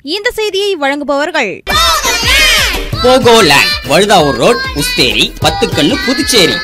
இந்த செய்தியை வழங்குபவர்கள் போகோலேண்ட் வழுதாவூர் ரோட் உஸ்தேரி பத்துக்கண்ணு புதுச்சேரி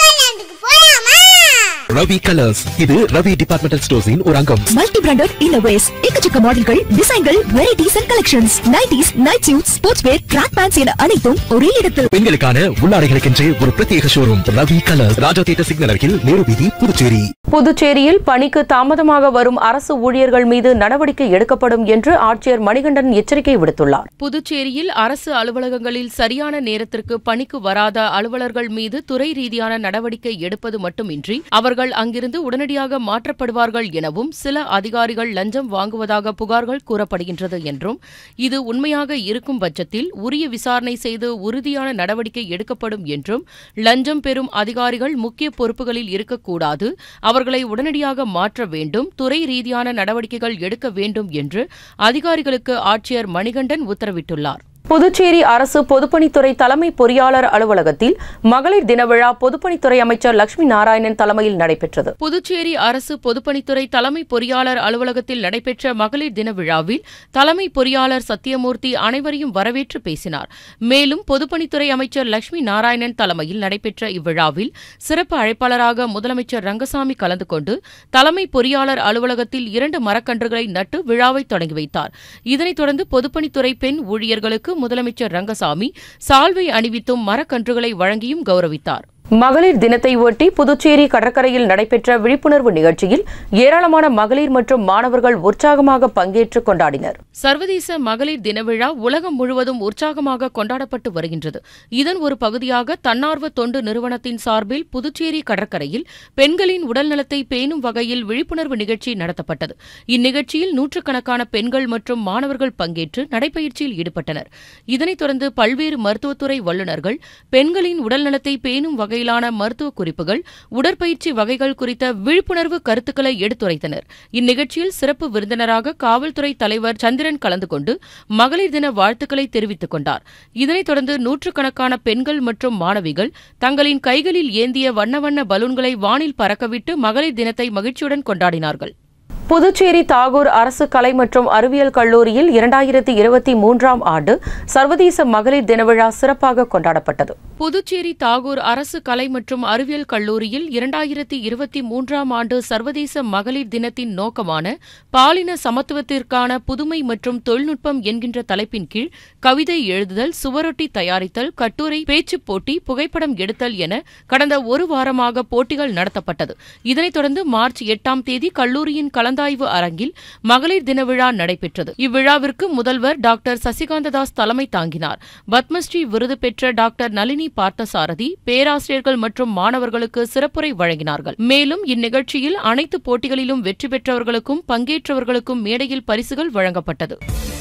ரவி கலர்ஸ் இது ரவி டிபார்ட்மெண்டல் ஸ்டோர்ஸின் ஒரு அங்கம் மல்டி பிராண்டட் இன்னோவேஸ் எக்கச்சக்க மாடல்கள் டிசைன்கள் varieties and collections nighties night suit sports wear track pants என அனைத்தும் ஒரே இடத்தில் பெண்களுக்கான உள்ளாடைகளுக்கென்றே ஒரு பிரத்யேக showroom Ravi colours Raja theatre signal அருகில் நேரு வீதி புதுச்சேரி புதுச்சேரியில் பணிக்கு தாமதமாக வரும் அரசு ஊழியர்கள் மீது நடவடிக்கை எடுக்கப்படும் என்று ஆட்சியர் மணிகண்டன் எச்சரிக்கை விடுத்துள்ளார் புதுச்சேரியில் அரசு அலுவலகங்களில் சரியான நேரத்திற்கு பணிக்கு வராத அலுவலர்கள் மீது துறை ரீதியான நடவடிக்கை எடுப்பது மட்டுமின்றி அவர்கள் அங்கிருந்து உடனடியாக மாற்றப்படுவார்கள் எனவும் சில அதிகாரிகள் லஞ்சம் வாங்குவதாக புகார்கள் கூறப்படுகின்றது என்றும் இது உண்மையாக இருக்கும் பட்சத்தில் உரிய விசாரணை செய்து உறுதியான நடவடிக்கை எடுக்கப்படும் என்றும் லஞ்சம் பெறும் அதிகாரிகள் முக்கிய பொறுப்புகளில் இருக்கக்கூடாது அவர்களை உடனடியாக மாற்ற வேண்டும் துறை ரீதியான நடவடிக்கைகள் எடுக்க வேண்டும் என்று அதிகாரிகளுக்கு ஆட்சியர் மணிகண்டன் உத்தரவிட்டுள்ளார் புதுச்சேரி அரசு பொதுப்பணித்துறை தலைமை பொறியாளர் அலுவலகத்தில் மகளிர் தின விழா பொதுப்பணித்துறை அமைச்சர் லட்சுமி நாராயணன் தலைமையில் நடைபெற்றது புதுச்சேரி அரசு பொதுப்பணித்துறை தலைமை பொறியாளர் அலுவலகத்தில் நடைபெற்ற மகளிர் தின விழாவில் தலைமை பொறியாளர் சத்தியமூர்த்தி அனைவரையும் வரவேற்று பேசினார் மேலும் பொதுப்பணித்துறை அமைச்சர் லட்சுமி நாராயணன் தலைமையில் நடைபெற்ற இவ்விழாவில் சிறப்பு அழைப்பாளராக முதலமைச்சர் ரங்கசாமி கலந்து கொண்டு தலைமை பொறியாளர் அலுவலகத்தில் இரண்டு மரக்கன்றுகளை நட்டு விழாவை தொடங்கி வைத்தார் இதனைத் தொடர்ந்து பொதுப்பணித்துறை பெண் ஊழியர்களுக்கு முதலமைச்சர் ரங்கசாமி சால்வை அணிவித்தும் மரக்கன்றுகளை வழங்கியும் கௌரவித்தார் மகளிர் தினத்தை ஒட்டி புதுச்சேரி கடற்கரையில் நடைபெற்ற விழிப்புணர்வு நிகழ்ச்சியில் ஏராளமான மகளிர் மற்றும் மாணவர்கள் உற்சாகமாக பங்கேற்று கொண்டாடினர் சர்வதேச மகளிர் தின விழா உலகம் முழுவதும் உற்சாகமாக கொண்டாடப்பட்டு வருகின்றது இதன் ஒரு பகுதியாக தன்னார்வ தொண்டு நிறுவனத்தின் சார்பில் புதுச்சேரி கடற்கரையில் பெண்களின் உடல்நலத்தை பேணும் வகையில் விழிப்புணர்வு நிகழ்ச்சி நடத்தப்பட்டது இந்நிகழ்ச்சியில் நூற்றுக்கணக்கான பெண்கள் மற்றும் மாணவர்கள் பங்கேற்று நடைபயிற்சியில் ஈடுபட்டனர் இதனைத் தொடர்ந்து பல்வேறு மருத்துவத்துறை வல்லுநர்கள் பெண்களின் உடல்நலத்தை பேணும் வகையிலான மருத்துவ குறிப்புகள் உடற்பயிற்சி வகைகள் குறித்த விழிப்புணர்வு கருத்துக்களை எடுத்துரைத்தனர் இந்நிகழ்ச்சியில் சிறப்பு விருந்தினராக காவல்துறை தலைவர் சந்திரன் கலந்து கொண்டு மகளிர் தின வாழ்த்துக்களை தெரிவித்துக் கொண்டார் இதனைத் தொடர்ந்து நூற்றுக்கணக்கான பெண்கள் மற்றும் மாணவிகள் தங்களின் கைகளில் ஏந்திய வண்ண வண்ண பலூன்களை வானில் பறக்கவிட்டு மகளிர் தினத்தை மகிழ்ச்சியுடன் கொண்டாடினார்கள் புதுச்சேரி தாகூர் அரசு கலை மற்றும் அறிவியல் கல்லூரியில் இரண்டாயிரத்தி இருபத்தி மூன்றாம் ஆண்டு சர்வதேச மகளிர் தின விழா சிறப்பாக கொண்டாடப்பட்டது புதுச்சேரி தாகூர் அரசு கலை மற்றும் அறிவியல் கல்லூரியில் இரண்டாயிரத்தி இருபத்தி மூன்றாம் ஆண்டு சர்வதேச மகளிர் தினத்தின் நோக்கமான பாலின சமத்துவத்திற்கான புதுமை மற்றும் தொழில்நுட்பம் என்கின்ற தலைப்பின் கீழ் கவிதை எழுதுதல் சுவரொட்டி தயாரித்தல் கட்டுரை பேச்சுப் போட்டி புகைப்படம் எடுத்தல் என கடந்த ஒரு வாரமாக போட்டிகள் நடத்தப்பட்டது இதனைத் தொடர்ந்து மார்ச் எட்டாம் தேதி கல்லூரியின் கலந்தாய்வு அரங்கில் மகளிர் தின விழா நடைபெற்றது இவ்விழாவிற்கு முதல்வர் டாக்டர் சசிகாந்ததாஸ் தலைமை தாங்கினார் பத்மஸ்ரீ விருது பெற்ற டாக்டர் நளினி பார்த்தசாரதி பேராசிரியர்கள் மற்றும் மாணவர்களுக்கு சிறப்புரை வழங்கினார்கள் மேலும் இந்நிகழ்ச்சியில் அனைத்து போட்டிகளிலும் வெற்றி பெற்றவர்களுக்கும் பங்கேற்றவர்களுக்கும் மேடையில் பரிசுகள் வழங்கப்பட்டது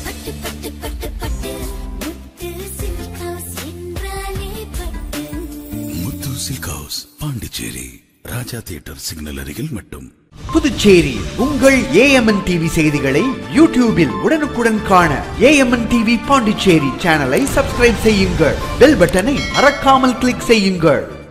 Muthu silk house Pondicherry Raja theatre signal அருகில் மட்டும் புதுச்சேரி உங்கள் ஏஎம்என் டிவி செய்திகளை யூடியூபில் உடனுக்குடன் காண ஏஎம்என் டிவி பாண்டிச்சேரி சேனலை சப்ஸ்கிரைப் செய்யுங்கள் பெல் பட்டனை மறக்காமல் கிளிக் செய்யுங்கள்